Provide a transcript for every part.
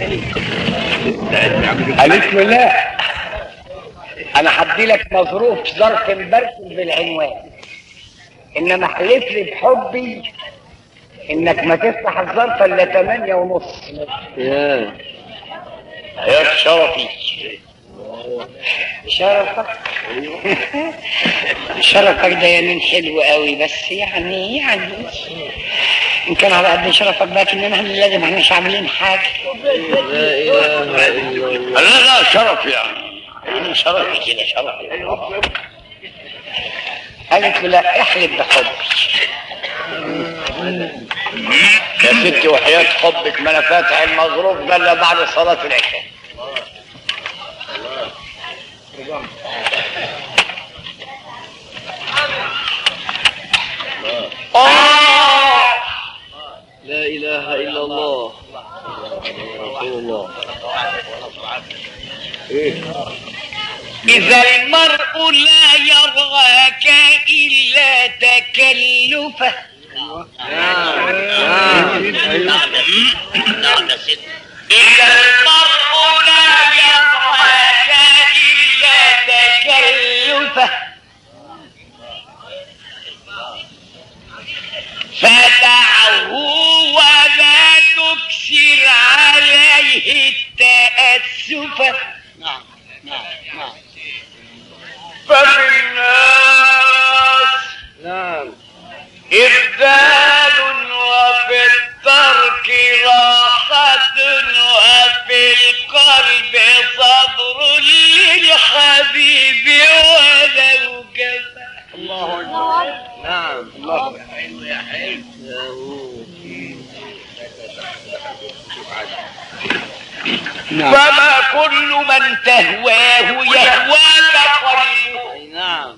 قالت له لا انا هدي لك مظروف ظرف مبرسل بالعنوان انما احلف لي بحبي انك ما تفتح الظرف الا 8 ونص يا يا شرفي شرفك شرفك ده يمين حلو قوي بس يعني يعني ان كان على قد شرفك بقى اننا احنا لازم احنا مش عاملين حاجه لا اله الا الله لا لا شرف يعني يعني شرفي كده شرفي قالت له لا احلف بحبي يا ستي وحياة حبك ما انا فاتح المظروف ده الا بعد صلاة العشاء آه لا اله الا الله رسول الله إذا المرء لا يرغاك إلا تكلفه إذا المرء لا يرغاك إلا تكلفه فدعه ولا تكسر عليه التأسف ففي الناس نعم إبدال وفي الترك راحة وفي القلب صبر للحبيب ولو كفى نعم الله يا فما كل من تهواه يهواك قلبه أي نعم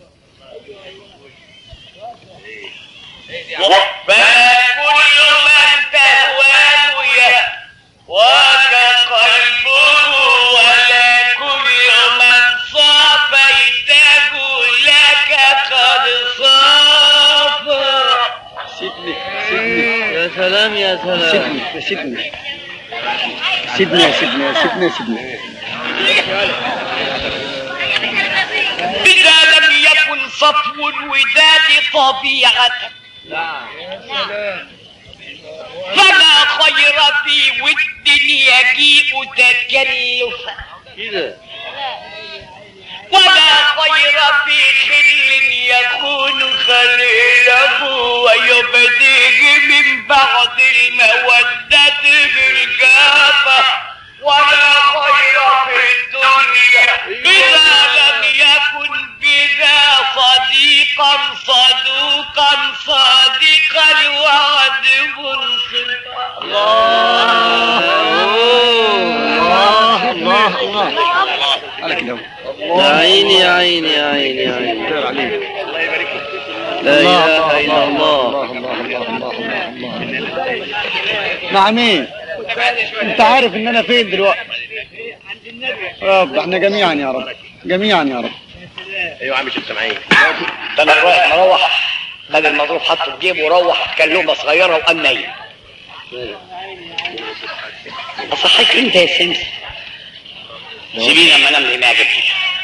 فما كل من تهواه يهواك قلبه ولا كل من صافيته لك قد صافى سيدني سيدني يا سلام يا سلام يا سيدنا سيدنا يا سيدنا يا سيدنا يا سيدنا إذا لم يكن صفو الوداد طبيعة فلا خير في ود يجيء تكلفا كده ولا خير في خل يكون خليله ويبديه من بعد المودة بالجافة ولا خير في الدنيا إذا لم يكن بذا صديقا صدوقا صادق الوعد منصفا الله الله الله على كده يا عيني يا عيني يا عيني يا عيني خير عليك لا اله الا الله الله الله الله الله الله نعمين انت عارف ان انا فين دلوقتي يا رب احنا جميعا يا رب جميعا يا رب ايوه عم شفت معايا ده انا رايح مروح خد المظروف حطه في جيبه وروح كان لقمه صغيره وقام نايم اصحيك انت يا سمسم سيبيني لما انام لي ما يعجبني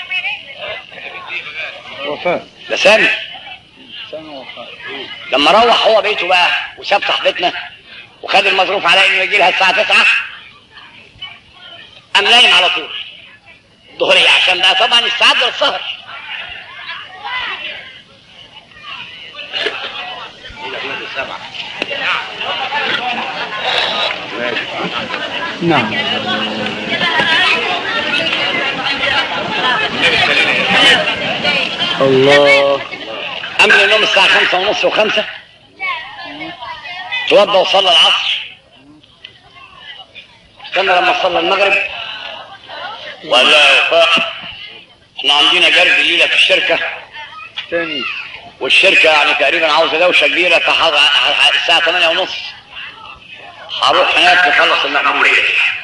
وفاء ده سامي سنة وفاء لما روح هو بيته بقى وساب صاحبتنا وخد المظروف على انه يجي لها الساعه 9 قام نايم على طول ظهري عشان بقى طبعا الساعات ده السهر نعم الله قام من النوم الساعه 5 ونص و5 توضى وصلى العصر استنى لما صلى المغرب ولا يا وفاء احنا عندنا جرد ليله في الشركه تاني والشركة يعني تقريبا عاوزة دوشة كبيرة فحض... الساعة 8 ونص هروح هناك نخلص المأمورية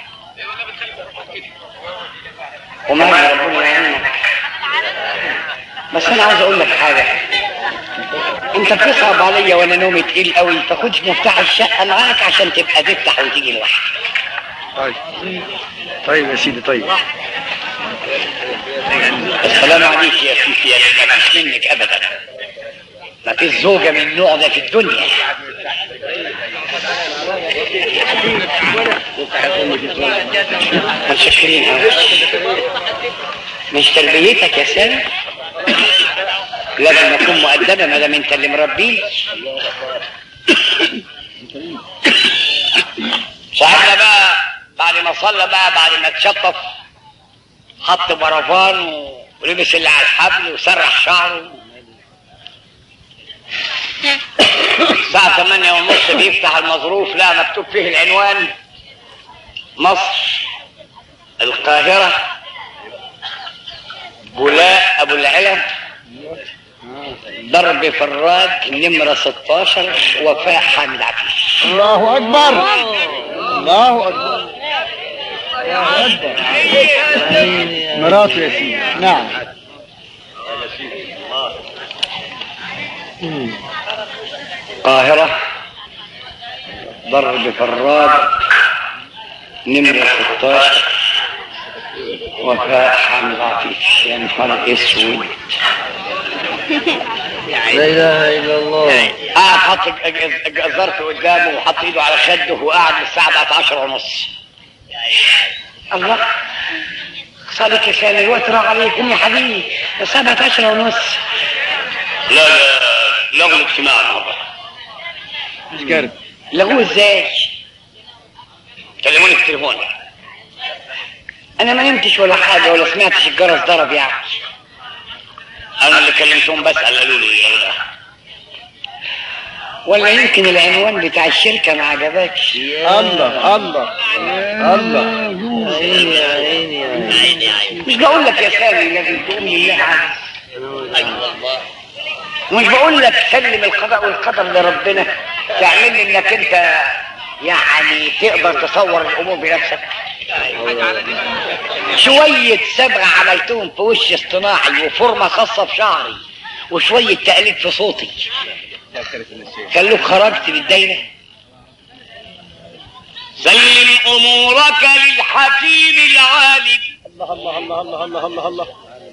وما ربنا يعينك بس انا عاوز اقول لك حاجة انت بتصعب عليا وانا نومي تقيل قوي فخدش مفتاح الشقة معاك عشان تبقى تفتح وتيجي لوحدك طيب طيب يا سيدي طيب السلام عليك يا فيفي يا ما فيش منك ابدا ما فيش زوجة من النوع ده في الدنيا متشكرين أوي. مش تربيتك يا سامي لازم اكون مؤدبه ما دام انت اللي مربيه صاحبنا بقى بعد ما صلى بقى بعد ما اتشطف حط برفان ولبس اللي على الحبل وسرح شعره الساعة 8 ونص بيفتح المظروف لا مكتوب فيه العنوان مصر القاهرة بولاء أبو العلا ضرب فراج نمرة 16 وفاء حامد عفيف الله أكبر الله أكبر الله أكبر مراته يا سيدي نعم القاهرة ضرب فراج نمرة 16 وفاء حامد عفيف يا نهار اسود لا اله الا الله قاعد حط الظرف قدامه وحط ايده على خده وقعد من الساعة بقت 10 ونص الله صادق يا سامي الوقت راح عليكم يا حبيبي الساعة بقت 10 ونص لا لا لغوا الاجتماع النهارده مش قارب لغوه ازاي؟ كلموني في التليفون انا ما نمتش ولا حاجه ولا سمعتش الجرس ضرب يعني انا اللي كلمتهم بسال قالوا لي لا. ولا يمكن العنوان بتاع الشركه ما عجبكش الله الله الله عيني يا عيني يا عيني مش بقول لك يا سامي لازم تقول لله عز مش بقول لك سلم القضاء والقدر لربنا تعمل لي انك انت يعني تقدر تصور الامور بنفسك شوية صبغة عملتهم في وش اصطناعي وفورمة خاصة في شعري وشوية تقليد في صوتي خلوك خرجت بالدايرة سلم امورك للحكيم العالم الله الله الله الله الله الله الله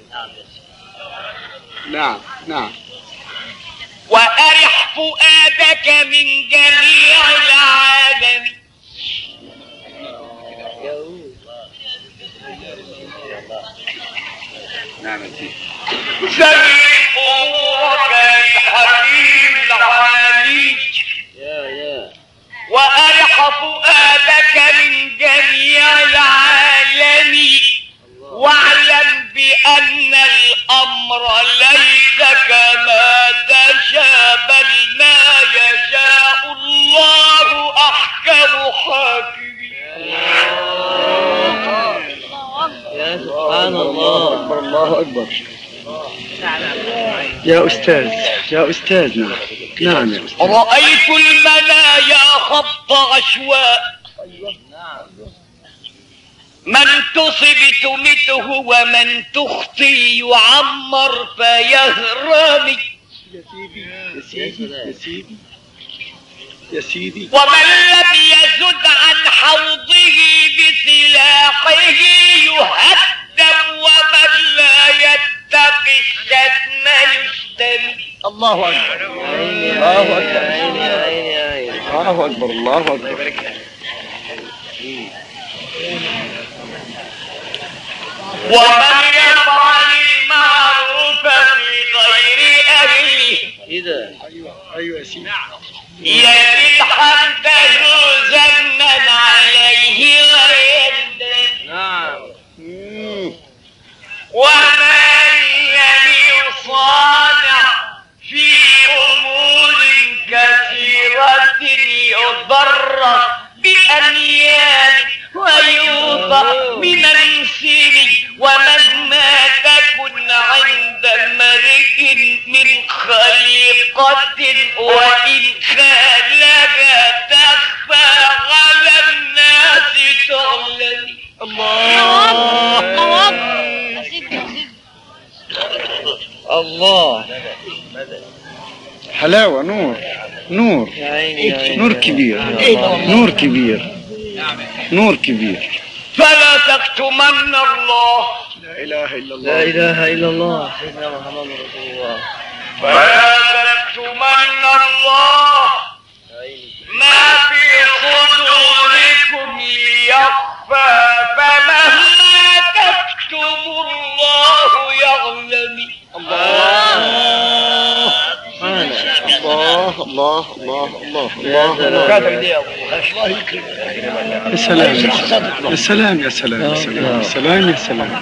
نعم نعم وأرح فؤادك من جميع العالم نعم يا سيدي سلم أمورك للحكيم العليم يا يا وأرح فؤادك من جميع العالم واعلم بأن الأمر ليس كما تشاء بل ما يشاء الله أحكم حاكم يا سبحان الله أكبر الله أكبر يا أستاذ يا أستاذنا نعم يا أستاذ رأيت المنايا خط عشواء من تصب تمته ومن تخطي يعمر فيهرم يا سيدي يا سيدي يا سيدي ومن لم يزد عن حوضه بسلاحه يهدم ومن لا يتقي الشتم يشتم الله أكبر عيني الله يا أكبر. عيني يا عيني يا عيني الله أكبر الله أكبر ومن يفعل المعروف في غير أهله كده أيوة أيوة يا سيدي يجد حمده زنا عليه ويندم نعم مم. ومن يمل صالح في أمور كثيرة يضر بأنياب ويوضع بمنسل ومهما تكن عند امرئ من خليقة وإن خالها تخفى على الناس تعلم الله حلاوة نور نور يا عيني يا عيني نور كبير نور كبير نور كبير فلا تكتمن الله لا اله الا لا اله الا الله سيدنا محمد رسول الله فلا تكتمن الله ما في صدوركم ليخفى فمهما تكتموا الله يعلم الله الله الله الله يا سلام يا سلام يا سلام يا سلام يا سلام يا سلام يا سلام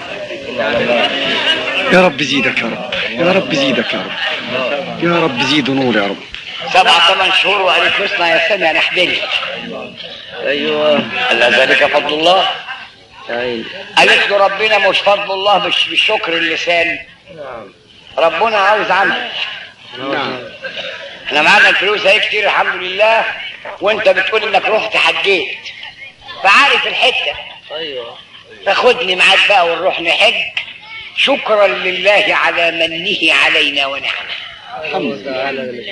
يا رب زيدك يا رب يا رب زيدك يا رب يا رب زيد نور يا رب سبع ثمان شهور وقالت له اسمع يا سامي انا احبلي ايوه قال ذلك فضل الله عين قالت له ربنا مش فضل الله مش بالشكر اللسان ربنا عاوز عمل نعم احنا معانا الفلوس اهي كتير الحمد لله وانت بتقول انك رحت حجيت فعارف الحته ايوه فخدني معاك بقى ونروح نحج شكرا لله على منه علينا ونعمه الحمد لله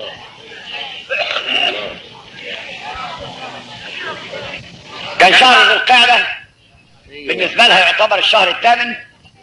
كان شهر ذي القعده بالنسبه لها يعتبر الشهر الثامن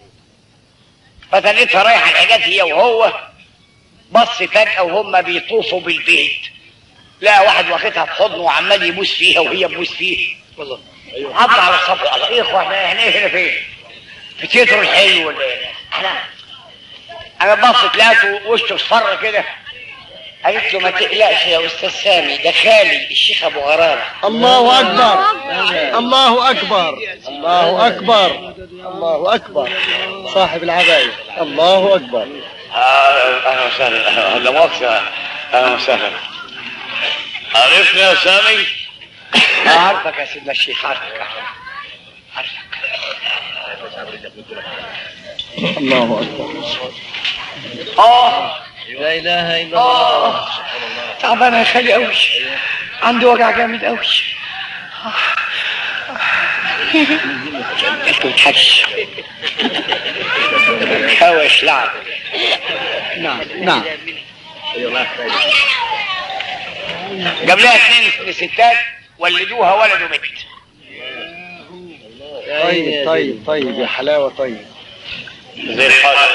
فتنتها رايحه الحجاز هي وهو بص فجاه وهم بيطوفوا بالبيت لقى واحد واخدها في حضنه وعمال يبوس فيها وهي تبوس فيه والله عض على الصبر قال ايه يا اخوان احنا ايه هنا فين؟ في تيترو الحلو ولا ايه؟ احنا انا بصت لقيته وشه اصفر كده قالت له ما تقلقش يا استاذ سامي ده خالي الشيخ ابو غراره الله اكبر الله اكبر الله اكبر الله اكبر صاحب العباية الله اكبر اهلا وسهلا لا مؤاخذه اهلا وسهلا عرفنا يا سامي؟ عارفك يا سيدنا الشيخ عارفك عارفك الله اكبر اه لا اله الا الله اه تعبان يا خالي قوي عندي وجع جامد قوي انت بتحش خوش لعب نعم نعم جاب لها اثنين ستات ولدوها ولد وبنت طيب طيب طيب يا حلاوة طيب زي الحاجة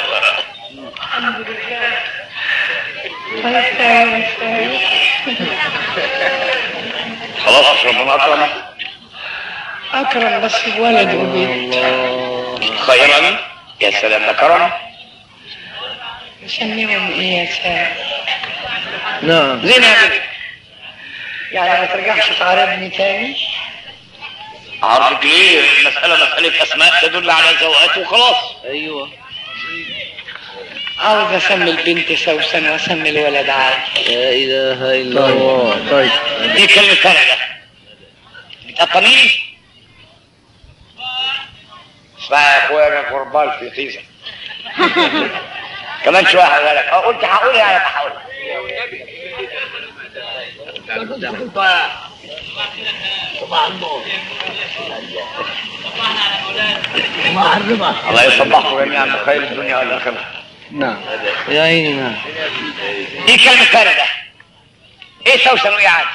خلاص اشرب من اكرم أكرم بس ولد وبيت خيرا يا سلام ده كرم نسميهم إيه يا سام نعم زينة يا بنت يعني ما ترجعش تعرضني تاني عرضك ليه المسألة مسألة أسماء تدل على زوجات وخلاص ايوه عاوز أسمي البنت سوسن وأسمي الولد عادل لا اله الا الله طيب دي كلمة كندا بتقطميني اسمع يا اخويا انا قربان في خيزة كمان شوية هقولها لك اه قلت هقولها يعني هقولها الله يصبحكم جميعا بخير الدنيا والاخره نعم يا عيني نعم دي كلمة كندا ايه سوسن وايه عادل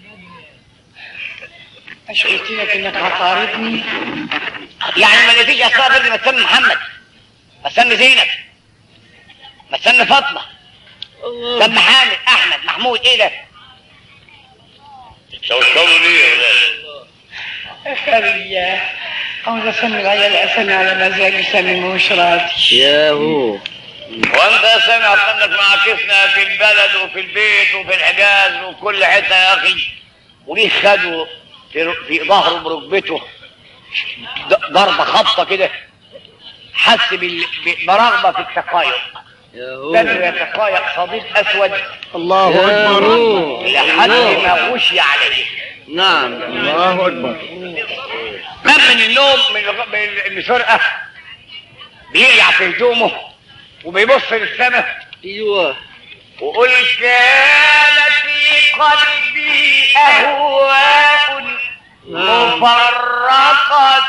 مش قلت لك إنك هتعرضني يعني ما نتيجة أسماء غير ما تسمي محمد ما تسمي زينب ما تسمي فاطمة سمي حامد أحمد محمود إيه ده؟ تشوشروا ليه يا ولاد؟ يا خالي عاوز أسمي العيال أسمي على مزاجي سمي مش راضي يا هو وأنت يا سامي أصلك معاكسنا في البلد وفي البيت وفي الحجاز وفي كل حتة يا أخي وليه خدوا في في ظهره بركبته ض- ضربة خبطة كده حس بال- ب- برغبة في التقايض يا هو بدأ يتقايض صديق أسود الله يا اكبر هو لحد ما غشي عليه نعم الله اكبر قام من النوم من الغ- من السرقة بيقلع في هدومه وبيبص للسماء ايوه وقل كان في قلبي أهواء مفرقة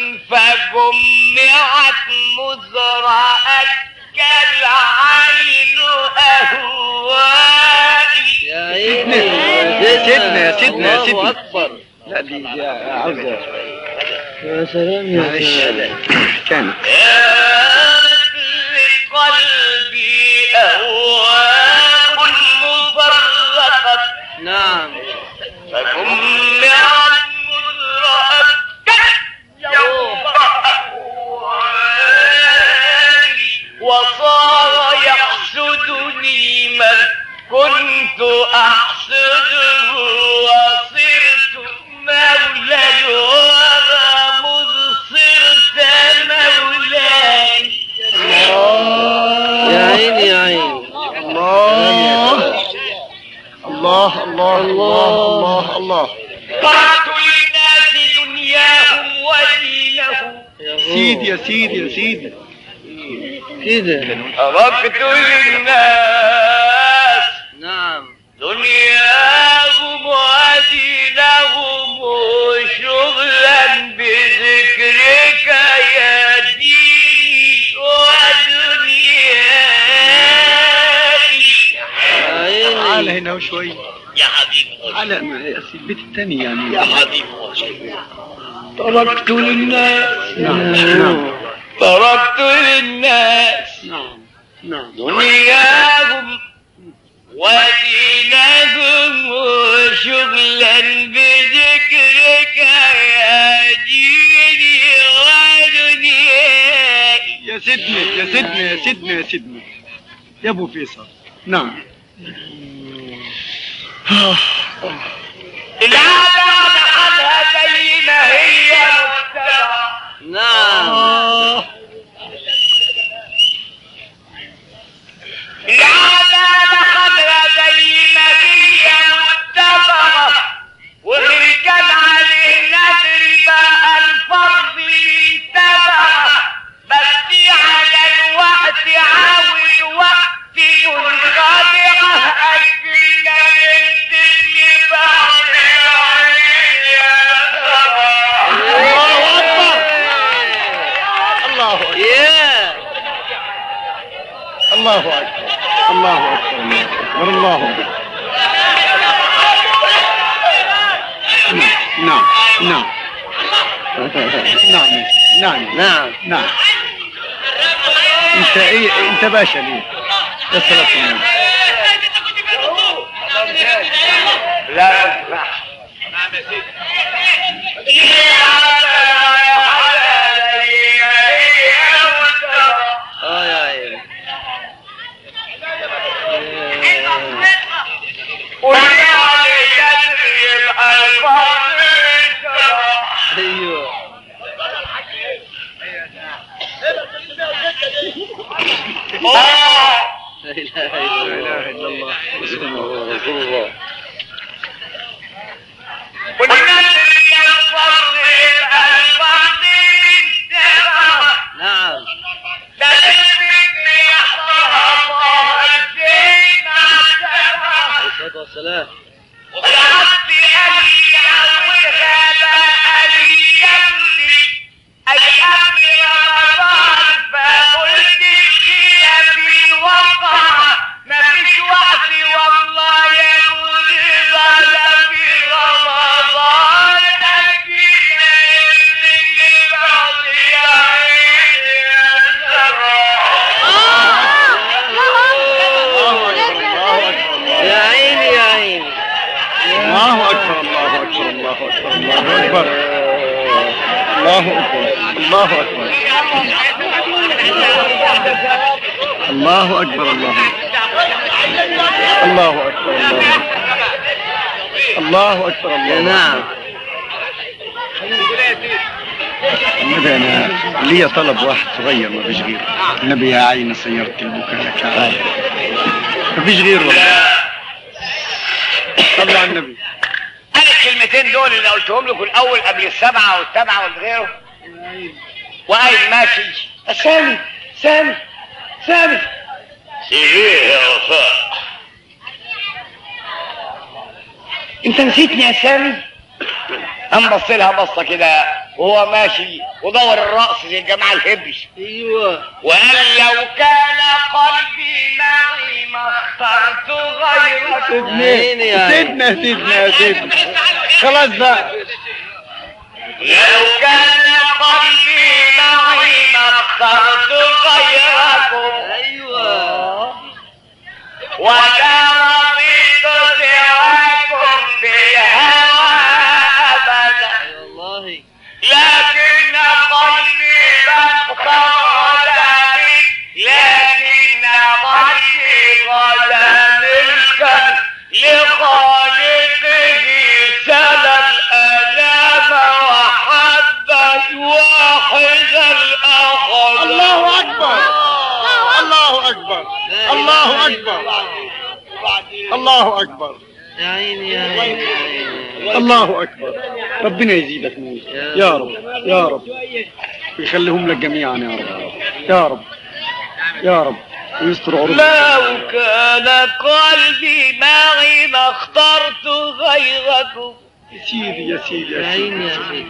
فجمعت مزرعة كالعين أهوائي يا عيني يا سيدنا، يا سيدنا، يا الله سيدنا. اكبر لا دي دي عاوزة يا سلام يا معلش سلام كانت قلبي أهواء مفرقة نعم فجمعت مدرأة يوم أهوالي وصار يحسدني من كنت أحسده وصرت مولى الورى مذ صرت مولاي يا عيني يا عيني الله الله الله الله الله الله قرأت للناس دنياهم ودينهم يا هو. سيدي يا سيدي يا سيدي كده تركت للناس نعم دنياهم ودينهم شغلا بذكرك يا ديني ودنياي يا تعال عيني هنا وشوي يا حبيبي على البيت الثاني يا يعني حبيبي تركت للناس نعم نعم تركت للناس نعم نعم دنياهم ودينهم شغلا بذكرك يا ديني ودنياي يا سيدنا يا سيدنا يا سيدنا يا سيدنا يا ابو فيصل نعم العادة دخلها زي ما هي متبعة نعم آه. العادة دخلها زي ما هي متبعة واللي كان عليه نذر بقى الفرض يتبعه بس على الوقت عاوز وقت منخدعة أجلنا ينتهي بعد الله اكبر الله اكبر يا الله اكبر الله اكبر الله اكبر نعم نعم نعم نعم نعم نعم انت ايه انت باشا ليه يا سلام عليك. لا ينفع اه يا عيني ايوه لا اله الا الله محمد رسول الله نعم عليه الصلاه والسلام وقعدت ألي أولها بقى لي يمضي أيام رمضان فقلت الخير في وقع مفيش وقت والله يا مريضة لا في رمضان أكيد يمسك بعض يا عيني يا الله اكبر الله اكبر يا عيني يا عيني الله اكبر الله اكبر الله اكبر الله اكبر الله اكبر الله اكبر الله اكبر الله الله اكبر الله الله اكبر يا الله نعم النبي انا لي طلب واحد صغير ما فيش غيره النبي يا عيني سيرت البكاء لك يا عيني ما فيش غيره والله صلوا على النبي انا الكلمتين دول اللي قلتهم لكم الاول قبل السبعه والسبعه والغيره وقايل ماشي سامي سامي سامي سيبيه يا وفاء انت نسيتني يا سامي قام بص لها بصه كده وهو ماشي ودور الرأس زي الجماعه الهبش ايوه وقال لو كان قلبي معي ما اخترت غيرك عيني يا عيني سيدنا سيدنا سيدنا خلاص بقى لو كان قلبي معي ما اخترت غيركم ايوه ولا رضيت سواكم في الهوى ابدا والله لكن قلبي بقى لكن قلبي غدا ملكا لخالقه سلى الالام وحب واحد الاخر الله اكبر الله اكبر الله اكبر الله اكبر يا عيني يا عيني يا عيني الله اكبر ربنا يزيدك نور يا رب يا رب ويخليهم لك جميعا يا رب يا رب يا رب ويستر عروضك لو كان قلبي معي ما اخترت غيركم يا سيدي يا سيدي يا يا سيدي عيني يا سيدي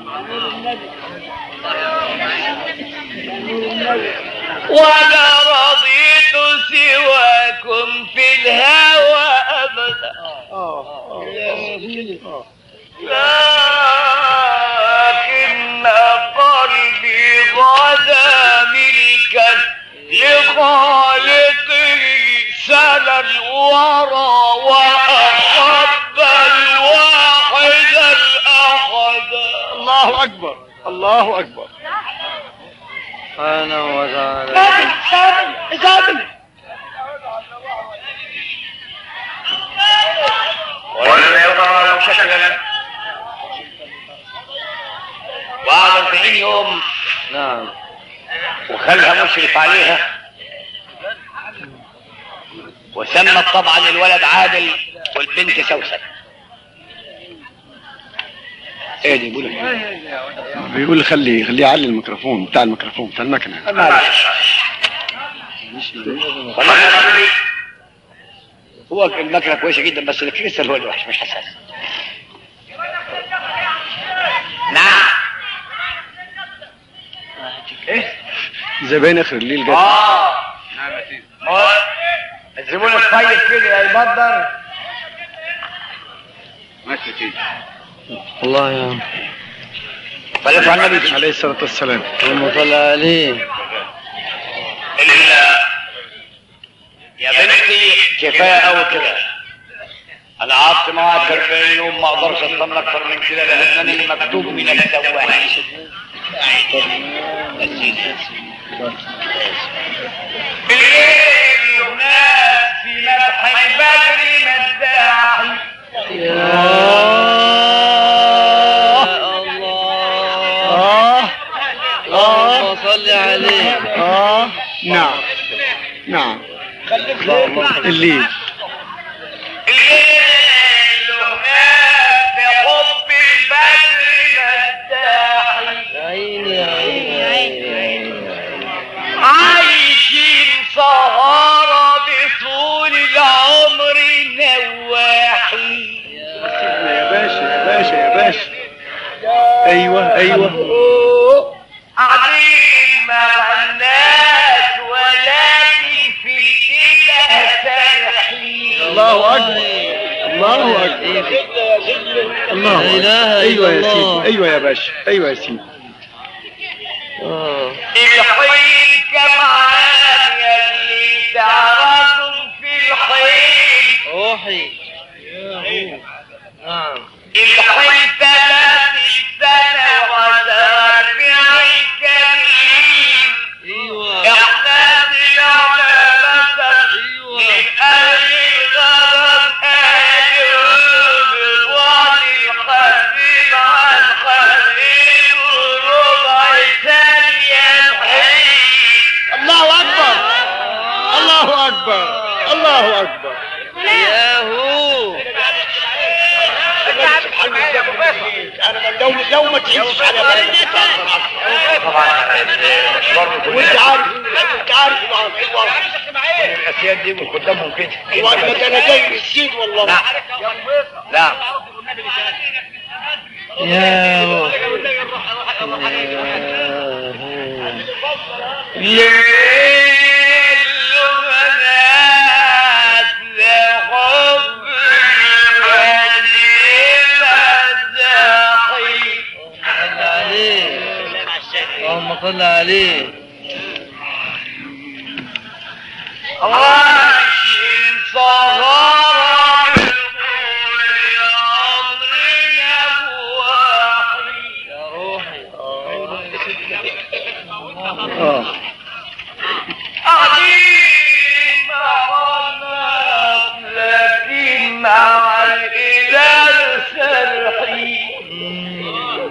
ولا رضيت سواكم في الهوى ابدا آه، آه، آه. لكن قلبي غدا ملكا لخالقه سلى الورى واحب الواحد الاحد الله اكبر الله اكبر سبحانه وتعالى ولم يظهر شكلا بعد 40 يوم نعم وخلها مشرف عليها وسمت طبعا الولد عادل والبنت سوسن ايه دي بيقول إيه؟ بيقول خلي خليه يعلي الميكروفون بتاع الميكروفون بتاع المكنه معلش والله يا حبيبي هو المكنه كويسه جدا بس الكريستال هو اللي وحش مش حساس نعم ايه زباين اخر الليل جت اه هو الزبون الطيب كده يبدر الله يا عم صليت على النبي عليه الصلاه والسلام اللهم صل عليه ال- يا بنتي كفايه قوي كده انا قعدت معاك 40 يوم ما اقدرش استنى اكتر من كده لانني مكتوب من السواحين الليل هناك في مدح البدر مداحي يا الله اه اللهم صل عليه اه نعم نعم الليل الليل هناك بحب البدر مداحي يا عيني يا عيني يا عيني يا عيني عايشين سهرة بطول العمر نواحي يا باشا يا باشا يا باشا ايوه ايوه قاعدين مع الناس ولكن في الإله سرحين الله اكبر الله اكبر الله لا أكبر. إله ايوه إلا يا الله. سيدي ايوه يا باشا ايوه يا سيدي آه. الحين كمان يلي تعرفوا في الحين روحي نعم الحين ثلاث سنة وسابع كريم ايوه احنا بنعمل مثل ايوه من أهل الغرب أهل وعلي الخفيف عن خفيف وربع ثانية الحين الله اكبر الله اكبر الله اكبر ياهو لو لو ما تعيش على طبعا وانت عارف انت عارف الاسياد دي من قدامهم كده والله انا جاي من السيد والله نعم نعم ياهو ليل بنات لحب الغني مداحي اللهم صل عليه راشد صغار يا أمرنا واحد يا روحي اه قاعدين مع الناس لكن مع الإله سرحين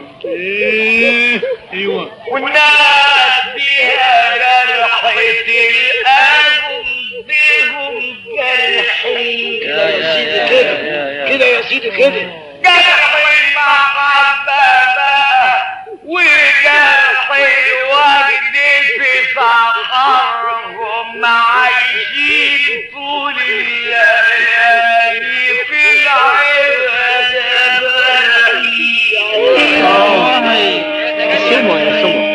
ايوه والناس بها جرحة الأهم بهم جرحين يا يا يا يا كده يا سيدي كده جرح المحبة وجرح الوجد في فقرهم عايشين طول الليالي في العبادة سمع يا سمع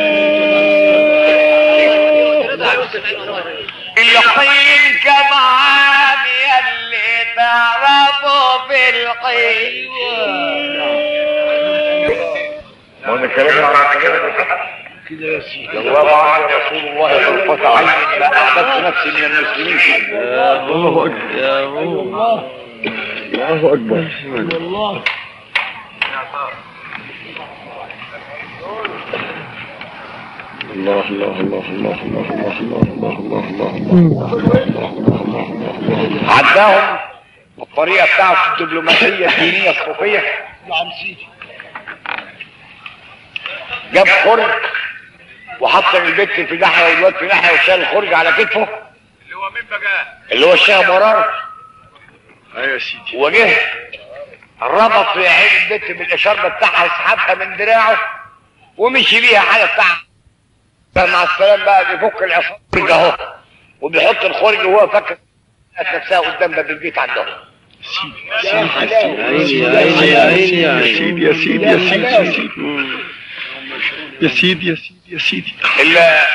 الحين كمان يلي تعرفوا في القيل وانا كلامنا عن كلام الحق كده يا سيدي جواب عن رسول الله طلقة عين ما احببت نفسي من المسلمين الله اكبر يا روح الله اكبر الله الله الله الله الله الله الله الله الله الله الله عداهم الطريقة بتاعته الدبلوماسية الدينية الصوفية نعم سيدي جاب خرج وحط البت في ناحية والواد في ناحية وشال الخرج على كتفه اللي هو مين بقى؟ اللي هو الشيخ مرار ايوه يا سيدي وجه ربط في عين البت بالاشارة بتاعها سحبها من دراعه ومشي بيها حاجة بتاعها مع السلام بقى بيفك الخرج اهو وبيحط الخرج وهو فاكر نفسها قدام باب البيت عندهم عيني يا عيني يا عيني يا عيني يا سيدي يا سيدي يا سيدي يا سيدي يا سيدي يا سيدي ال-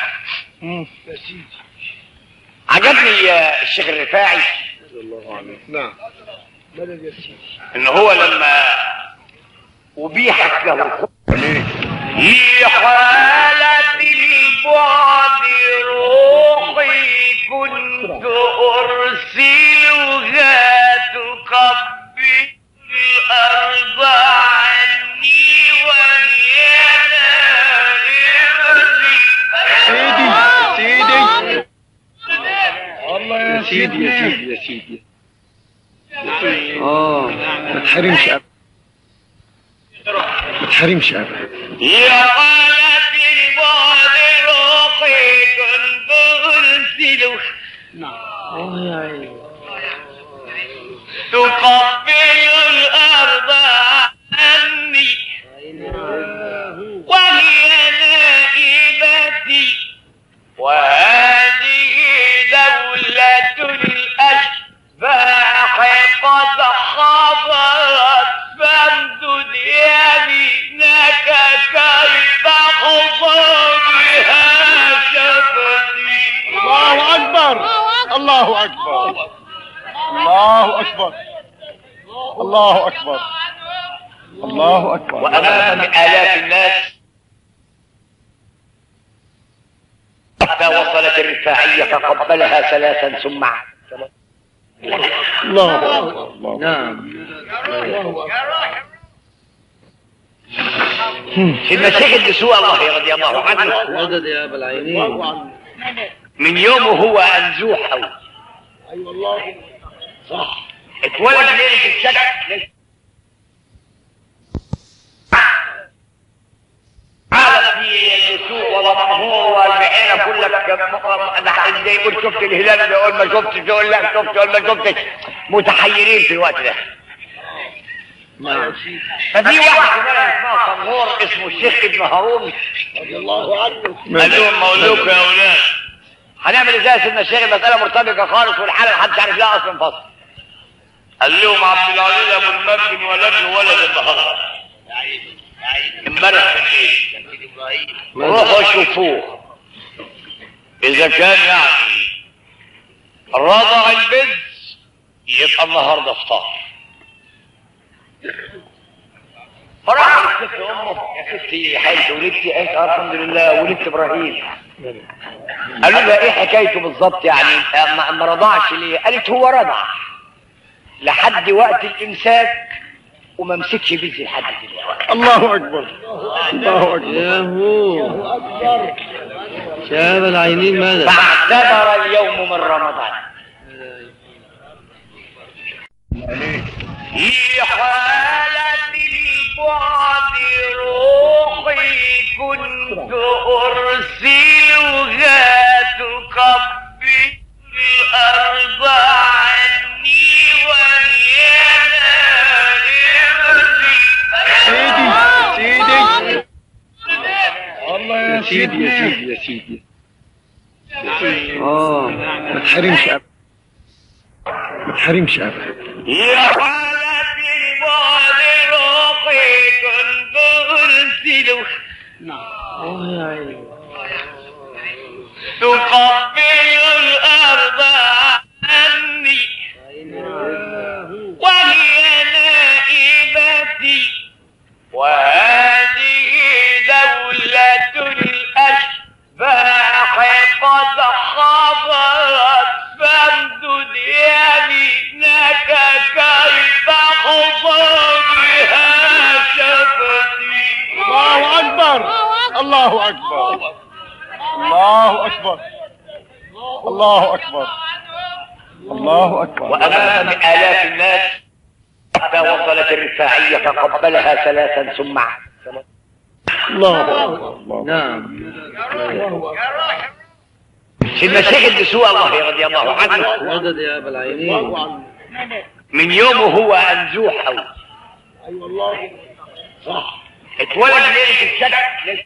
عجبني آه، الشيخ الرفاعي نعم ان هو لما ابيحت له الخطبه في حالة البعد روحي كنت أرسلها تقبل الأرض عني وهي نائمة سيدي الله يا سيدي يا سيدي يا سيدي اه ما تحرمش ابدا ما تحرمش ابدا يا حالة البعد روحي كنت أرسلها اه يا عيني تقبل الأرض عني وهي نائبتي وهذه دولة الأشباح قد حضرت فامدد يمينك كي تحظى بها شفتي الله اكبر الله اكبر الله اكبر الله اكبر الله اكبر وامام الاف الناس حتى وصلت الرفاعيه فقبلها ثلاثا ثم عاد. الله اكبر الله نعم سيدنا الشيخ الدسوقي الله رضي الله عنه مدد يا ابا العينين من يومه هو انزوح قوي اي والله صح اتولد ليله الشك عادت في السوق ولا مأمور والبحيرة كلك زي يقول شفت الهلال يقول ما شفتش يقول لا شفت يقول ما شفتش متحيرين في الوقت ده نعم ففي واحد كمان اسمه صنغور اسمه الشيخ ابن هارون رضي الله عنه قال لهم مولوك يا اولاد هنعمل ازاي يا سيدنا الشيخ المساله مرتبكه خالص والحاله محدش عارف لها اصلا فصل قال لهم عبد العزيز ابو المجد ولد له ولد النهارده امبارح بالليل روحوا شوفوه اذا كان يعني رضع البنت يبقى النهارده افطار فراح الست امه يا ستي حالتي ولدتي قالت آه الحمد لله ولدت ابراهيم قالوا لها ايه حكايته بالظبط يعني ما- ما رضعش ليه قالت هو رضع لحد وقت الامساك وما مسكش بيتي لحد دلوقتي الله اكبر الله اكبر ياهو شاب العينين ماذا فاعتبر اليوم من رمضان في حالة البعد روحي كنت أرسلها تقبل الأرض عني وهي نائمتي سيدي سيدي الله يا سيدي يا سيدي يا سيدي اه ما تحرمش ابدا ما تحرمش ابدا يا حالة البعد روحي كنت أرسلها اه يا عيني تقبل الأرض عني وهي نائبتي وهذه دولة الأشباح قد حضرت فامدد يمينك كي تحظى بها شفتي الله اكبر الله اكبر الله اكبر الله اكبر الله اكبر وأمام آلاف الناس حتى وصلت الرفاعية فقبلها ثلاثا ثم عاد. الله اكبر الله نعم سيدنا شيخ الدسوق الله رضي الله عنه مدد يا ابا العينين من يومه هو أنزوح أوي اي والله اتولد ليلة الشك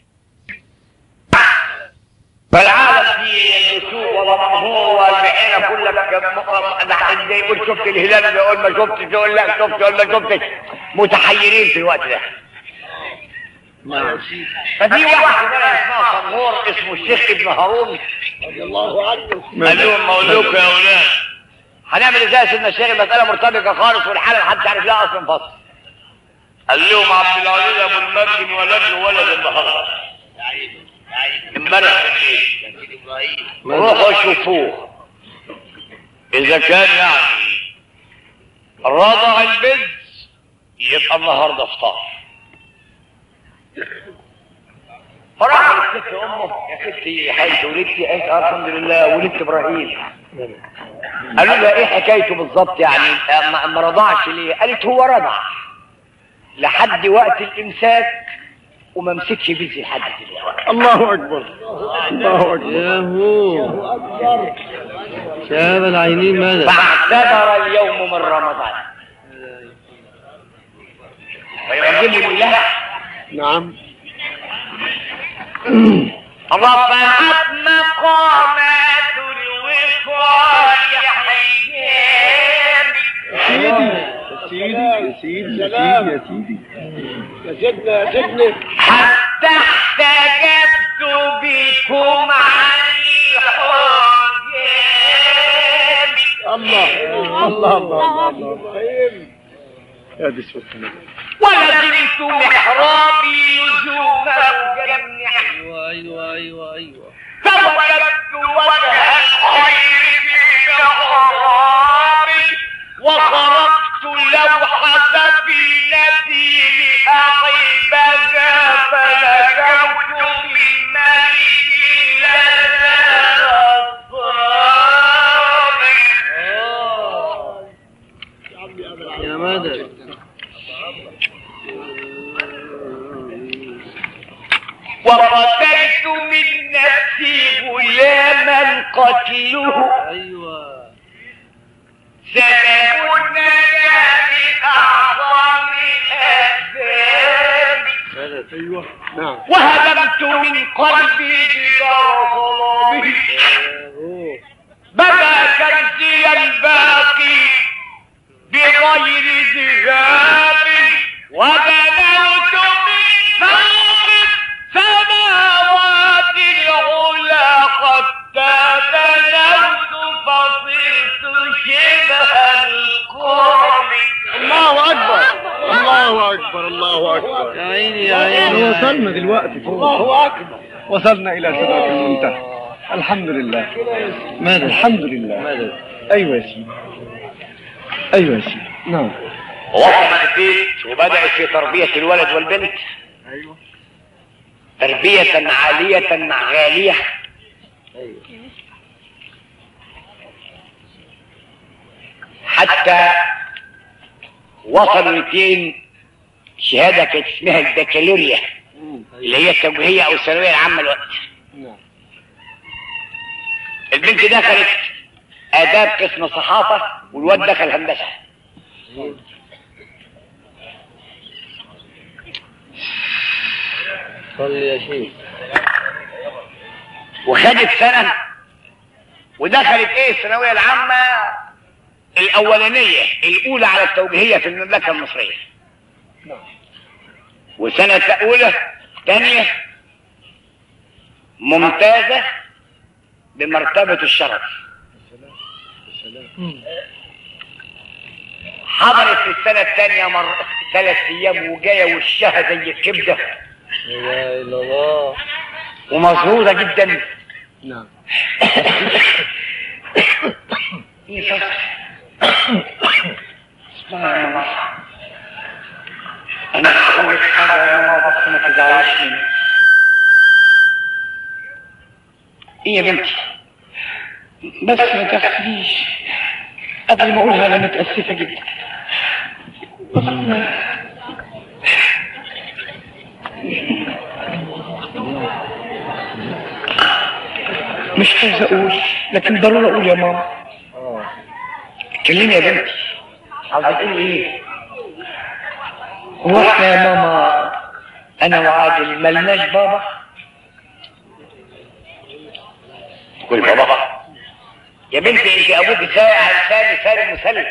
فالعالم في الدسوق وضمهور والبحيرة كلها ده زي يقول شفت الهلال ده يقول ما شفتش يقول لا شفت يقول ما شفتش متحيرين في الوقت ده نعم ففي واحد بقى اسمه صنهور اسمه الشيخ ابن هارون رضي الله عنه قال لهم بقول لكم يا اولاد هنعمل ازاي يا سيدنا الشيخ المساله مرتبكه خالص والحاله محدش عارف لها اصلا فصل قال لهم عبد العزيز ابو المجد ولد له ولد النهارده امبارح بالليل روحوا شوفوه اذا كان يعني رضع البنت يبقى النهارده افطار فراح الست امه يا ستي حالتي ولدتي قالت آه الحمد لله ولدت ابراهيم قالوا لها ايه حكايته بالظبط يعني ما- ما رضعش ليه قالت هو رضع لحد وقت الامساك وما مسكش بيتي لحد دلوقتي الله اكبر الله اكبر ياهو شاب العينين ماذا فاعتبر اليوم من رمضان ويعجبني الله نعم رفعت مقامات الوصال حيام سيدي يا سيدي يا سيدي يا سيدي يا سيدنا يا سيدنا حتى احتجبت بكم عن الحجاب الله الله الله الله يا دي سبحان الله ولزمت محرابي لزوم الجنة ايوه ايوه ايوه ايوه فوجدت وجه الخير في محرابي وخرقت لوحة سفينتي لأعيبها فنجوت من ملك لنا الصالح يا مدد وقتلت من نفسي غلاما قتله ايوه سبب النجاة أعظم الأسباب مدد ايوه نعم وهدمت من قلبي جدار ظلامه ياهو بدا كنزي الباقي بغير ذهاب وبنوت من فوق السماوات العلى حتى بنوت فصرت شبه القرب الله اكبر الله اكبر الله اكبر وصلنا دلوقتي الله اكبر وصلنا الى سدرة المنتهى الحمد لله ماذا الحمد لله ماذا ايوه يا سيدي ايوه يا سيدي نعم وصل البيت وبدأت في تربية الولد والبنت ايوه تربية عالية مع غالية حتى وصلوا الاثنين شهادة كانت اسمها البكالوريا اللي هي التوجيهية أو الثانوية العامة الوقت نعم البنت دخلت آداب قسم صحافة والواد دخل هندسة صلي يا شيخ وخدت سنة ودخلت ايه الثانوية العامة الأولانية الأولى على التوجيهية في المملكة المصرية وسنة أولى ثانية ممتازة بمرتبة الشرف حضرت في السنة الثانية مر ثلاث أيام وجاية وشها زي الكبدة لا اله الا الله ومظهورة جدا نعم ايه فتح اسمع يا ماما انا هقول لك حاجه يا ماما بس ما تزعليش مني ايه يا بنتي بس ما تغفليش قبل ما اقولها انا متاسفه جدا مش عايز اقول لكن ضروري اقول يا ماما كلمي يا بنتي عاوزة تقولي ايه هو احنا يا ماما انا وعادل ملناش بابا تقول بابا يا بنتي انت ابوك ساعة لساني سالم مسلم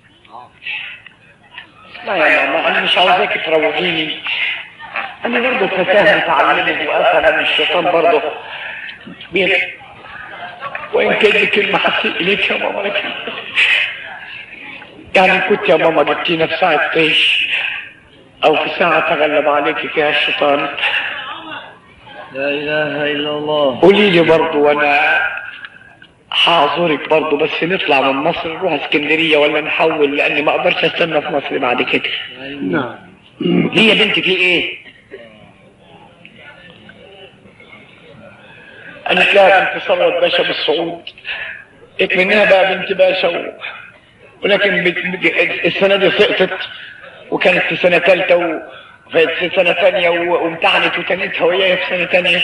لا يا ماما انا مش عاوزاك تروحيني انا برضه فتاه متعلمه وافهم من الشيطان برضه كبير وان كان دي كلمه حسيت اليك يا ماما لكن يعني كنت يا ماما جبتينا في ساعه طيش او في ساعه تغلب عليك فيها الشيطان لا اله الا الله قولي لي برضه وانا هعذرك برضه بس نطلع من مصر نروح اسكندريه ولا نحول لاني ما اقدرش استنى في مصر بعد كده نعم ليه يا بنتي في ايه قالت لها بنت ثروت باشا بالصعود اكمنها بقى بنت باشا و... ولكن بت... بت... السنة دي سقطت وكانت في سنة ثالثة و... في سنة ثانية و... وامتحنت وتنتها وهي في سنة ثانية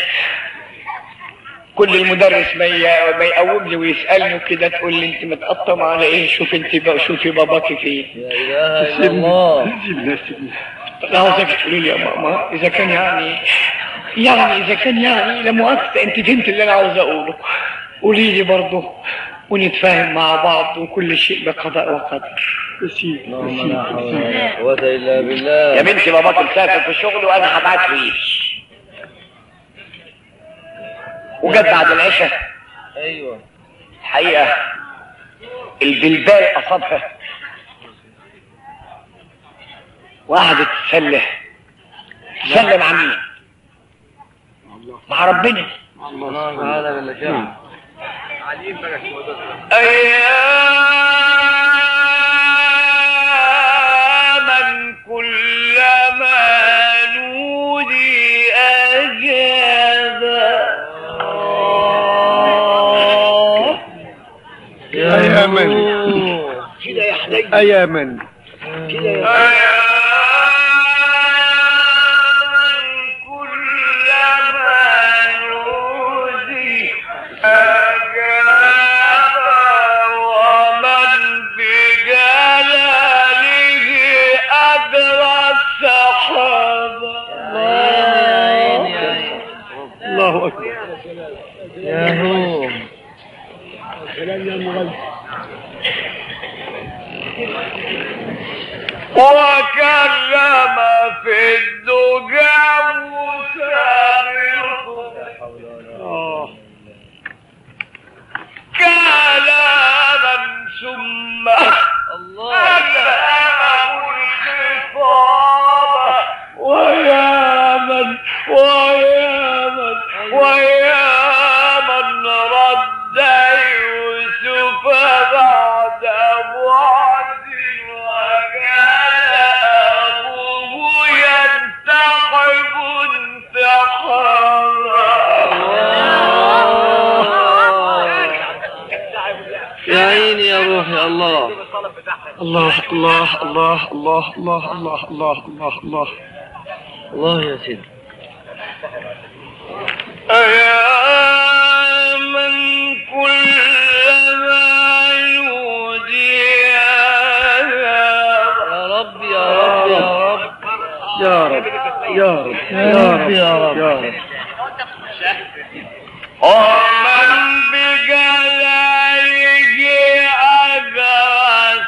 كل المدرس ما ي... ما يقوم لي ويسألني وكده تقول لي انت متقطم على ايه شوف انت بقى شوفي باباكي فين لا اله الا الله سيبنا سيبنا انا عاوزك تقولي لي يا ماما اذا كان يعني يعني اذا كان يعني لا مؤاخذة انت فهمت اللي انا عاوز اقوله قولي لي برضه ونتفاهم مع بعض وكل شيء بقضاء وقدر يا سيدي اللهم لا حول ولا قوة الا يا بالله بنتي باباك مسافر في الشغل وانا هبعت له يجي وجت بعد العشاء ايوه الحقيقة البلبال أصابها وقعدت تسلم تسلم مع مين؟ مع ربنا الله تعالى بالله أياما كلما نودي أجاب يا من كده يا حنين يا من أياما كلما نودي أجاب ومن بجلاله أدرى السحاب الله اكبر يا هو وكلم في الدجى مسافر كلاما ثم ألهمه الخطاب ويا من شاء الله الله الله الله الله الله الله الله الله الله الله يا سيدي يا من كلما يودي يا رب يا رب يا رب يا رب يا رب يا رب يا رب ومن بجلاله أجر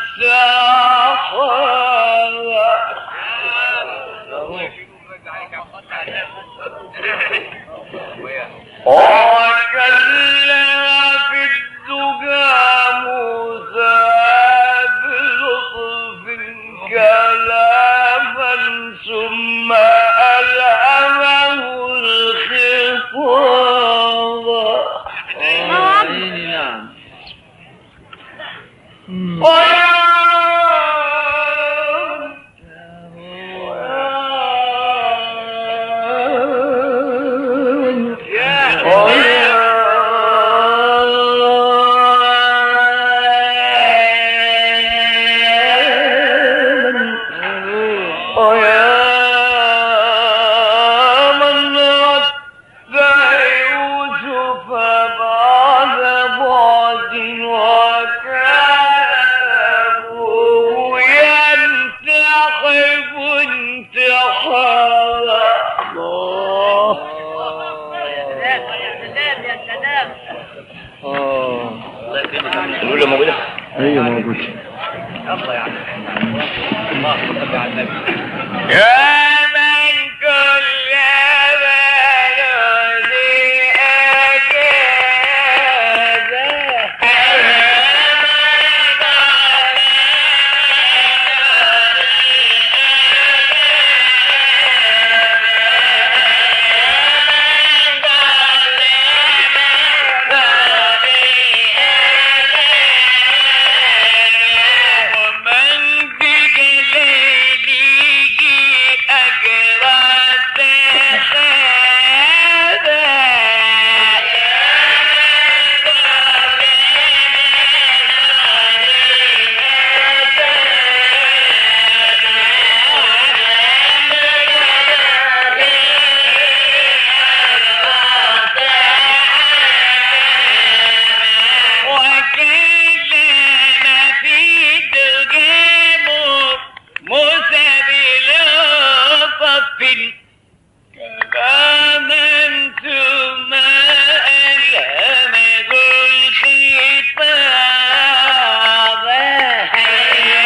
وكلم في الدجى موسى بلطف كلاما ثم ألهمه الخطاب عيني نعم ويا من رد يوسف بعد بعد وكان أبوه ينتحب انتحارا الله اه الأولى موجودة ايوه موجود يا من كل بلدي ومن بجلاله أجرى وكلنا في دقيمه موسى بلطف كلاما ثم ألهمه الخطاب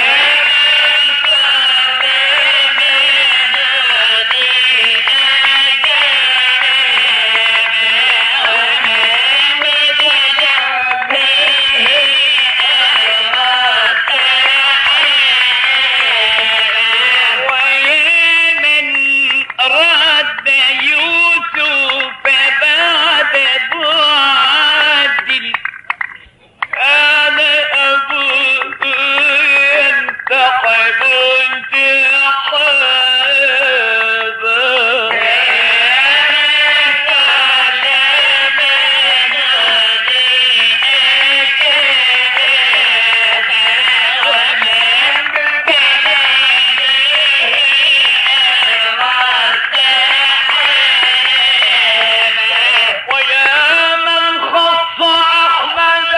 ومن رد يوسف بعد بعد كان أبوه ينتقم ويا من خص أحمد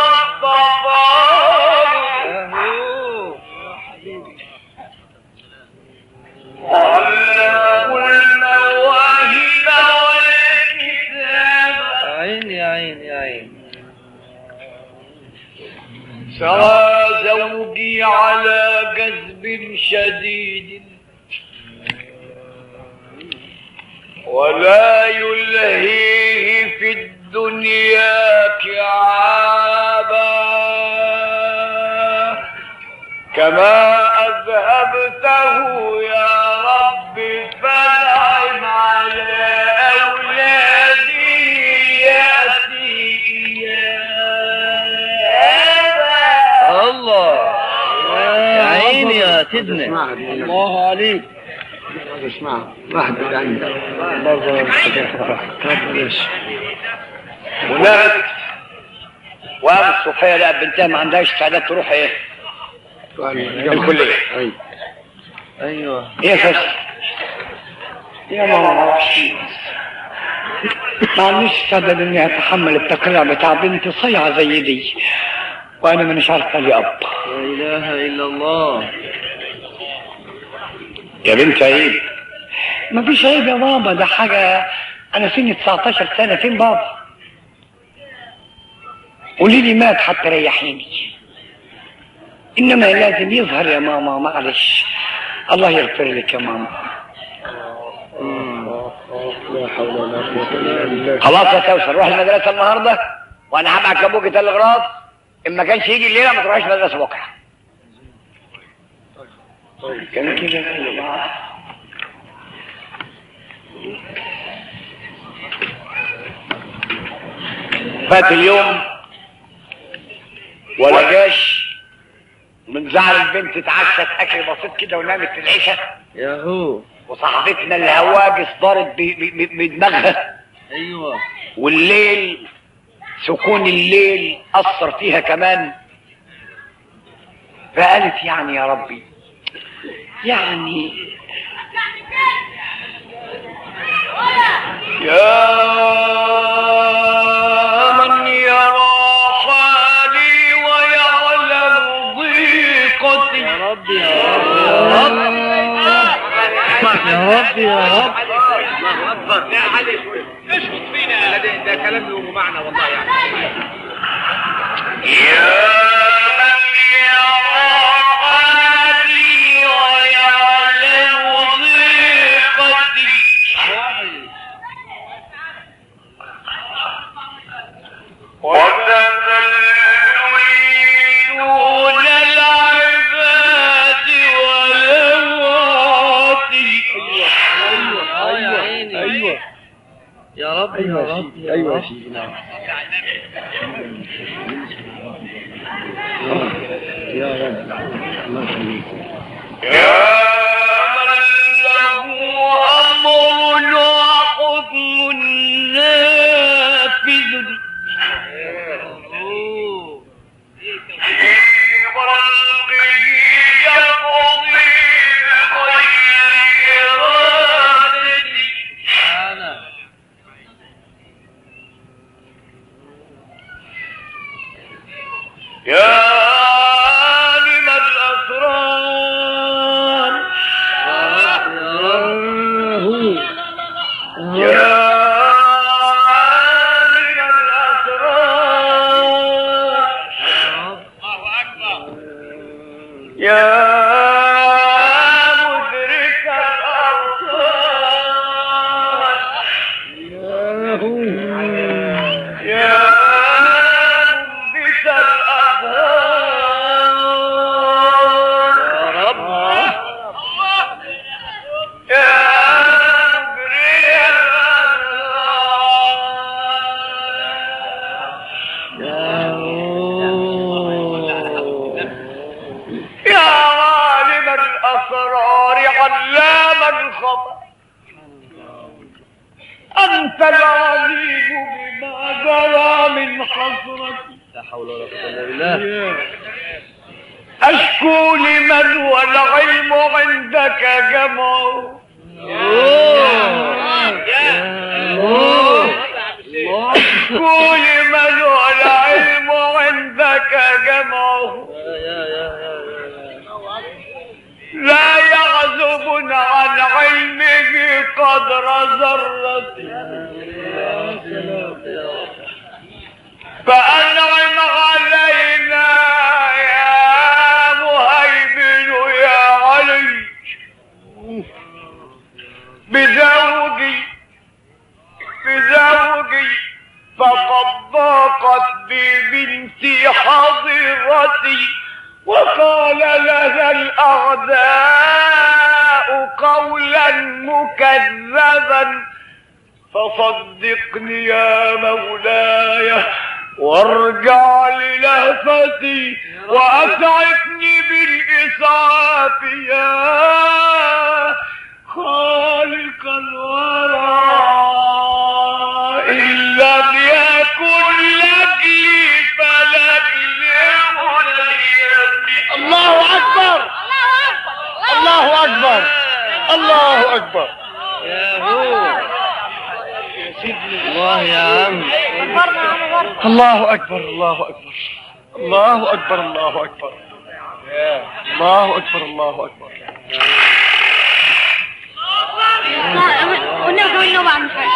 واصطفاه وعلمه المواهب والكتاب عيني يا عيني يا عيني سرى زوجي على جذب شديد ولا يلهيه في الدنيا كعابا كما أذهبته يا رب فنعم على أولادي يأتي إياه الله يا عيني يا سيدنا الله عليك اسمع واحد عندك الله هناك وقامت صفيه لقت بنتها ما عندهاش استعداد تروح ايه الكليه ايوه ايه يا فندم يا ماما ما اعرفش ما عنديش استعداد اني اتحمل التقريع بتاع بنت صيعه زي دي وانا مانيش عارفه لي اب لا اله الا الله يا بنت عيب مفيش عيب يا بابا ده حاجه انا سني 19 سنه فين بابا قولي لي مات حتى ريحيني انما لازم يظهر يا ماما معلش الله يغفر لك يا ماما خلاص يا كوثر روح المدرسه النهارده وانا هبعت لابوك تلغراف ان ما كانش يجي الليله ما تروحش مدرسه بكره كان كده فات اليوم ولا جاش من زعل البنت اتعشت اكل بسيط كده ونامت في العشاء ياهو وصاحبتنا الهواجس ضارت ب- ب- ب- بدماغها ايوه والليل سكون الليل اثر فيها كمان فقالت يعني يا ربي يعني يا من يرى حالي ويعلم ضيقتي يا رب يا رب يا رب يا رب يا من يرى حالي ويعلم ضيقتي وتذلني دون العباد ولواتي اه يا عيني ايوه يا رب يا رب يا ايوه يا رب سيدي نعم يا رب الله يخليك يا من له أمر وحكم نافذ في خلقه يقضي بغير إرادته انا يا عالم الأسرار يا رب يا عالم الأسرار يا مدرك الأبصار يا منبت الأبهار يا رب يا مجري يا عالم الأسرار علام الخبر أنت العليم بما جرى من حضرتي لا حول ولا قوه الا بالله أشكو لمن والعلم عندك جمعه أشكو لمن والعلم عندك جمعه لا يعزب عن علمه قدر ذرة فأنعم علينا يا مهيمن يا علي بزوجي بزوجي فقد ضاقت ببنتي حظيرتي وقال لها الأعداء قولا مكذبا فصدقني يا مولاي وارجع للهفتي واسعفني بالاسعاف يا خالق الورى ان لم يكن لك لي فلا الله اكبر يا هو الله يا عم الله اكبر الله اكبر الله اكبر الله اكبر الله اكبر الله اكبر والنبي كمان نوبة عم الحاج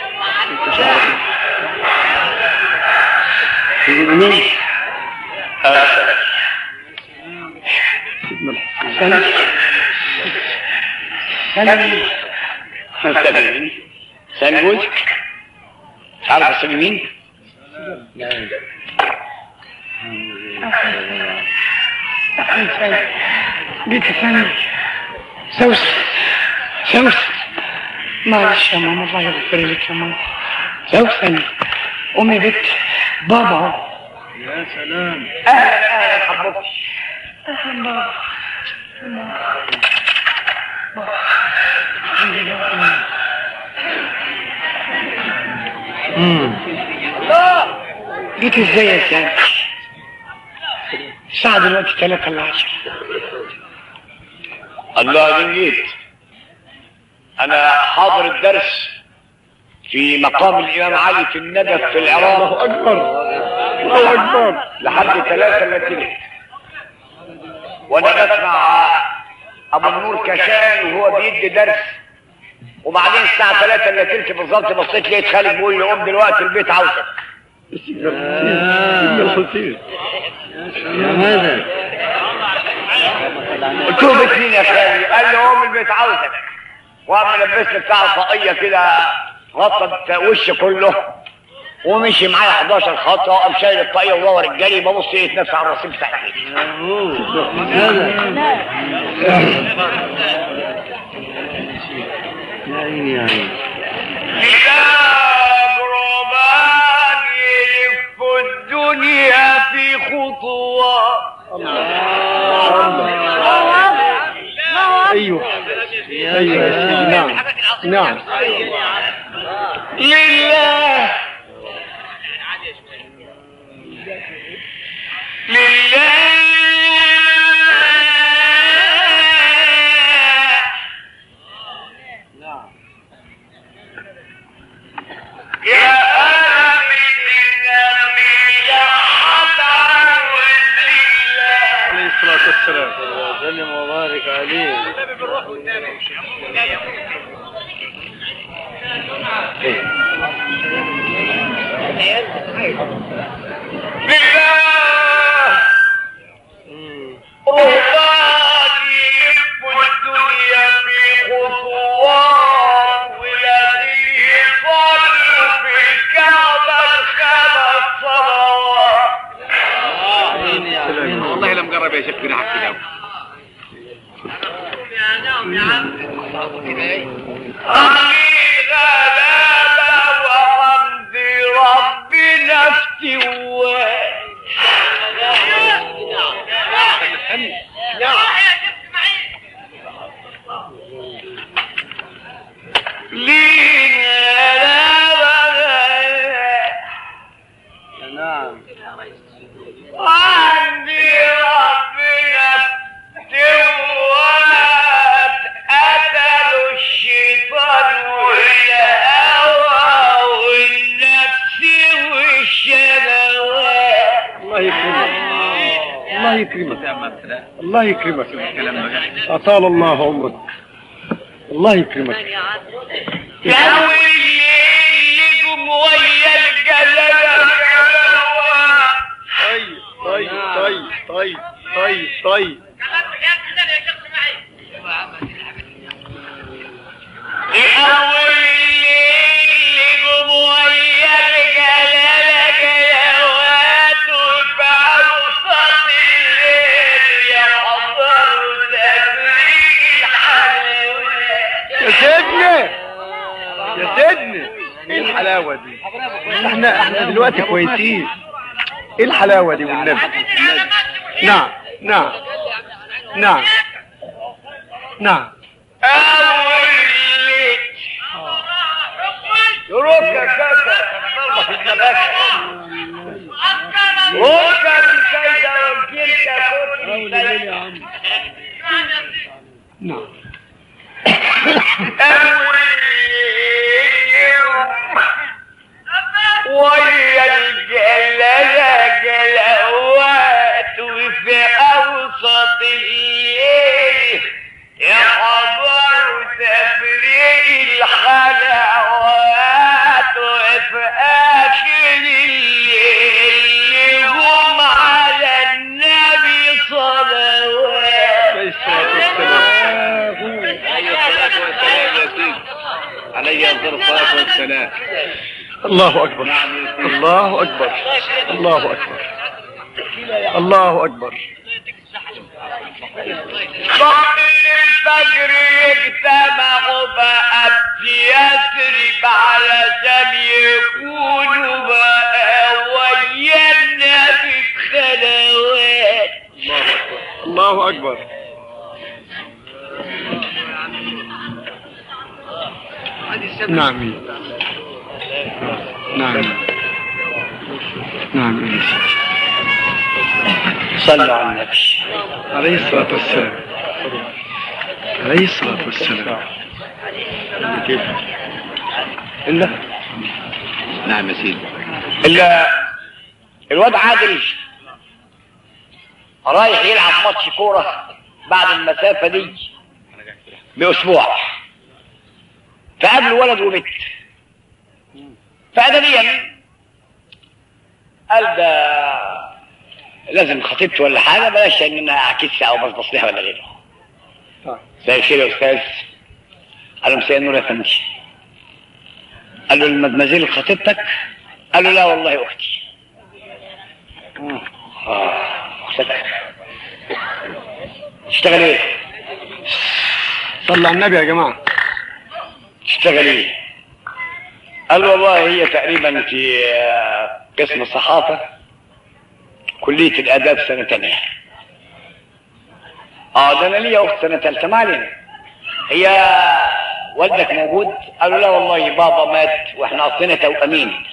سامي مين؟ سامي جوزك؟ تعرف سامي مين؟ جيت ثاني سوس سوس معلش يا ماما الله يغفر لك يا ماما سوسن امي بنت بابا يا سلام اهلا اهلا حبوبتي جيت ازاي يا سامي الساعة دلوقتي 3 الا 10 الله من جيت انا حاضر الدرس في مقام الامام علي في النجف في العراق اكبر الله اكبر لحد ثلاثة الا تلت وانا بسمع ابو النور كشان وهو بيدي درس وبعدين الساعة ثلاثة الا تلت بالظبط بصيت لقيت خالد بيقول لي قوم دلوقتي البيت عاوزك يا ماذا قلت له بيت مين يا خالي؟ قال لي قوم البيت عاوزك وقام لبسني بتاع طاقية كده غطت وشي كله ومشي معايا 11 خطوة وقام شايل الطاقية ودور الجري ببص لقيت نفسي على الرصيف بتاع البيت يا هو ماذا يا عيني يا عيني كتاب ربان يلف الدنيا في خطوات ايوه يا ايوه يا سلام. سيدي نعم نعم لله لله يا آمن النبي حتى لله عليه الصلاة والسلام وسلم وبارك عليه لله مم. رهبان يلف الدنيا في خطوات ولازم يصلوا في الكعبة الخمس صلوات عيني يا عيني والله لم قرب يا شيخ بنعك كده أمين غلابة وحمد ربنا افتواه لينا غلابة نعم عندي ربنا توات قتلوا الشيطان والهوى والنفس والشهوات الله يكرمك الله يكرمك الله يكرمك أطال الله عمرك الله يكرمك لو اللي جم ويا الجلالة طيب طيب طيب طيب طيب طيب الأول اللي جم ويا الجلالة جلوات وفعلوا صوت الليل يحضروا تفريج الحلوات يا سيدنا يا سيدنا ايه الحلاوة دي احنا احنا دلوقتي كويسين ايه الحلاوة دي والنبي نعم نعم نعم نعم أول اللي ركب كذا ضربة في النبات ركب الكيدة والكلكة كل شيء نعم ويا الجلالة جلوات وفي أوسط الليل يحضر تفريق الحلوات وفي آخر الليل هم على النبي صلوات عليه افضل الصلاه والسلام الله أكبر الله أكبر الله أكبر الله أكبر بعد الفجر يجتمعوا بقى بيثرب علشان يكونوا بقى ويا النبي بخلوات الله أكبر نعم نعم نعم يا سيدي. صلوا على النبي عليه الصلاة والسلام عليه الصلاة والسلام إلا نعم يا سيدي إلا الواد عادل رايح يلعب ماتش كورة بعد المسافة دي بأسبوع فقابله ولد وبنت فأدبيا قال ده لازم خطيبته ولا حاجة بلاش إن أنا أعكسها أو بصبص لها ولا غيره طيب. زي الخير يا أستاذ قال له مساء النور يا فندم قال له المدمزيل خطيبتك قال له لا والله أختي آه أختك تشتغل إيه؟ صلى على النبي يا جماعة تشتغل ايه؟ قال والله هي تقريبا في آه، قسم الصحافة كلية الآداب سنة تانية اه ده انا ليا اخت سنة تالتة ما علينا هي والدك موجود؟ قالوا لا والله بابا مات واحنا اصلنا توأمين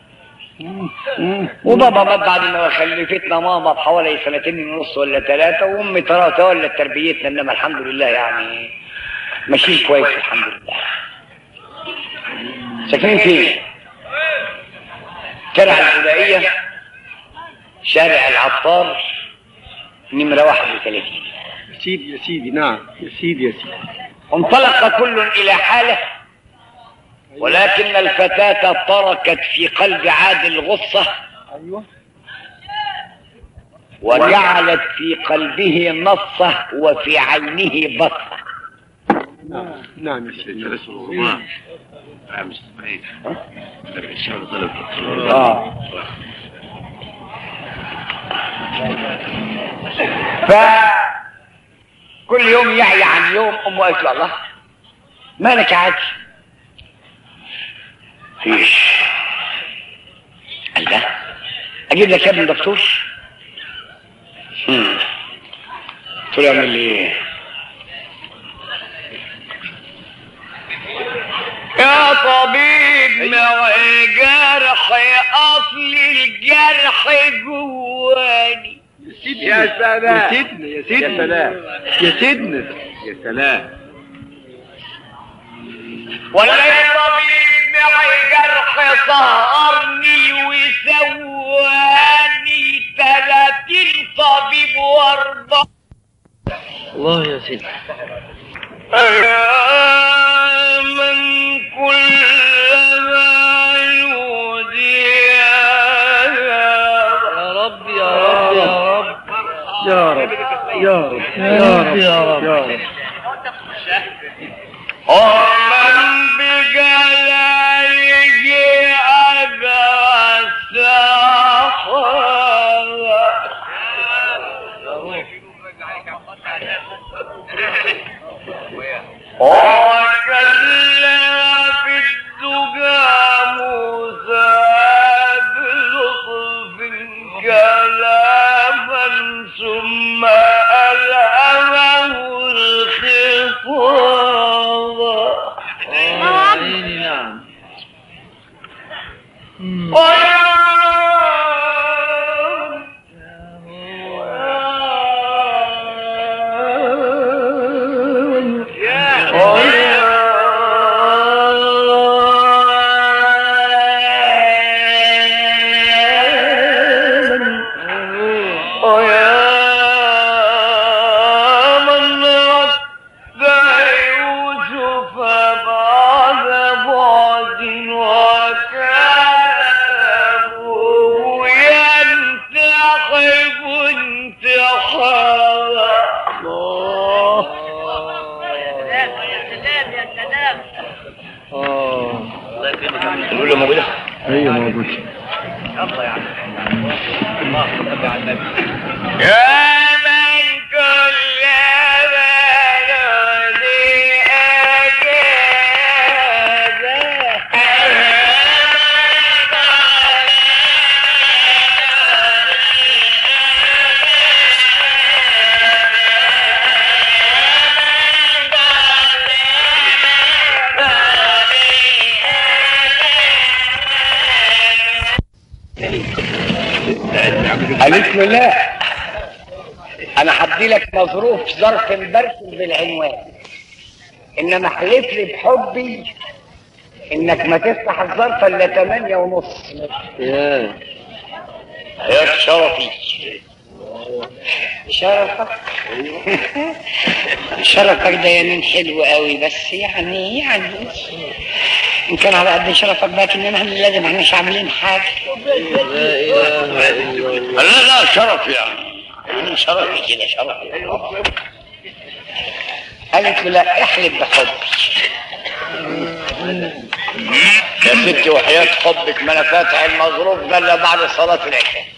وبابا مات بعد ما خلفتنا ماما بحوالي سنتين ونص ولا ثلاثة وامي ترى تولت تربيتنا انما الحمد لله يعني ماشيين كويس الحمد لله ساكنين فين؟ شارع البدائية شارع العطار نمرة 31 يا سيدي يا سيدي نعم يا سيدي يا سيدي انطلق كل إلى حاله ولكن الفتاة تركت في قلب عادل غصة أيوه وجعلت في قلبه نصة وفي عينه بصة نعم نعم يا سيدي ثلاث رمضان عام اسماعيل الشهر طلب آه. ف كل يوم يعي عن يوم امه قالت له الله مالك يا عادل فيش قال لا اجيب لك يا ابن دكتور هم. قلت له اعمل لي ايه يا طبيب معي جرح اصل الجرح جواني يا سلام يا سيدنا يا سيدنا سلام. يا سيدنا يا سلام ولا يا طبيب معي جرح سهرني وسواني تلاتين طبيب واربع الله يا سيدي من كلما يودي يا رب يا رب يا رب يا رب يا رب يا رب يا رب يا رب ومن بجلاله أبى وكلم في الدجى موسى بلطف كلاما ثم ألهمه الخطاب عيني نعم يا من كل بلدي قالت له لا انا هدي لك مظروف ظرف مبرسل بالعنوان انما احلف لي بحبي انك ما تفتح الظرف الا تمانية ونص يا يا شرفي شرفك شرفك ده يمين حلو قوي بس يعني يعني ان كان على قد شرفك بقى ان احنا لازم احنا مش عاملين حاجه لا اله الا الله لا لا شرف يعني يعني شرفي كده شرفي قالت له لا احلف بحبي يا ستي وحياة حبك ما انا فاتح المظروف ده الا بعد صلاة العشاء